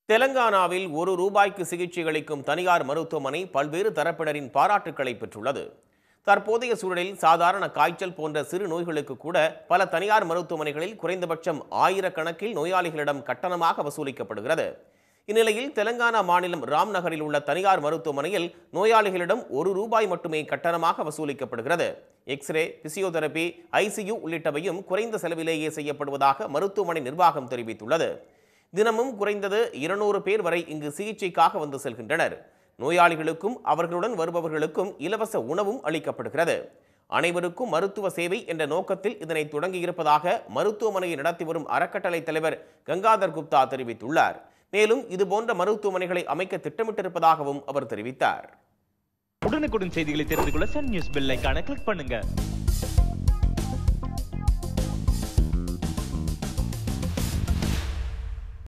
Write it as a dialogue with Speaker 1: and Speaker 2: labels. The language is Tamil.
Speaker 1: தெலங்கானாவில் ஒரு ரூபாய்க்கு சிகிச்சை அளிக்கும் தனியார் மருத்துவமனை பல்வேறு தரப்பினரின் பாராட்டுக்களை பெற்றுள்ளது தற்போதைய சூழலில் சாதாரண காய்ச்சல் போன்ற சிறு நோய்களுக்கு கூட பல தனியார் மருத்துவமனைகளில் குறைந்தபட்சம் ஆயிரக்கணக்கில் நோயாளிகளிடம் கட்டணமாக வசூலிக்கப்படுகிறது இந்நிலையில் தெலங்கானா மாநிலம் ராம்நகரில் உள்ள தனியார் மருத்துவமனையில் நோயாளிகளிடம் ஒரு ரூபாய் மட்டுமே கட்டணமாக வசூலிக்கப்படுகிறது எக்ஸ்ரே பிசியோதெரபி ஐசியு உள்ளிட்டவையும் குறைந்த செலவிலேயே செய்யப்படுவதாக மருத்துவமனை நிர்வாகம் தெரிவித்துள்ளது தினமும் குறைந்தது இருநூறு பேர் வரை இங்கு சிகிச்சைக்காக வந்து செல்கின்றனர் நோயாளிகளுக்கும் அவர்களுடன் வருபவர்களுக்கும் இலவச உணவும் அளிக்கப்படுகிறது அனைவருக்கும் மருத்துவ சேவை என்ற நோக்கத்தில் இதனை தொடங்கியிருப்பதாக மருத்துவமனையை நடத்தி வரும் அறக்கட்டளை தலைவர் கங்காதர் குப்தா தெரிவித்துள்ளார் மேலும் இதுபோன்ற மருத்துவமனைகளை அமைக்க திட்டமிட்டிருப்பதாகவும் அவர் தெரிவித்தார்
Speaker 2: உடனுக்குடன் செய்திகளை தெரிந்து கொள்ள சன் நியூஸ் பெல் ஐகானை கிளிக் பண்ணுங்க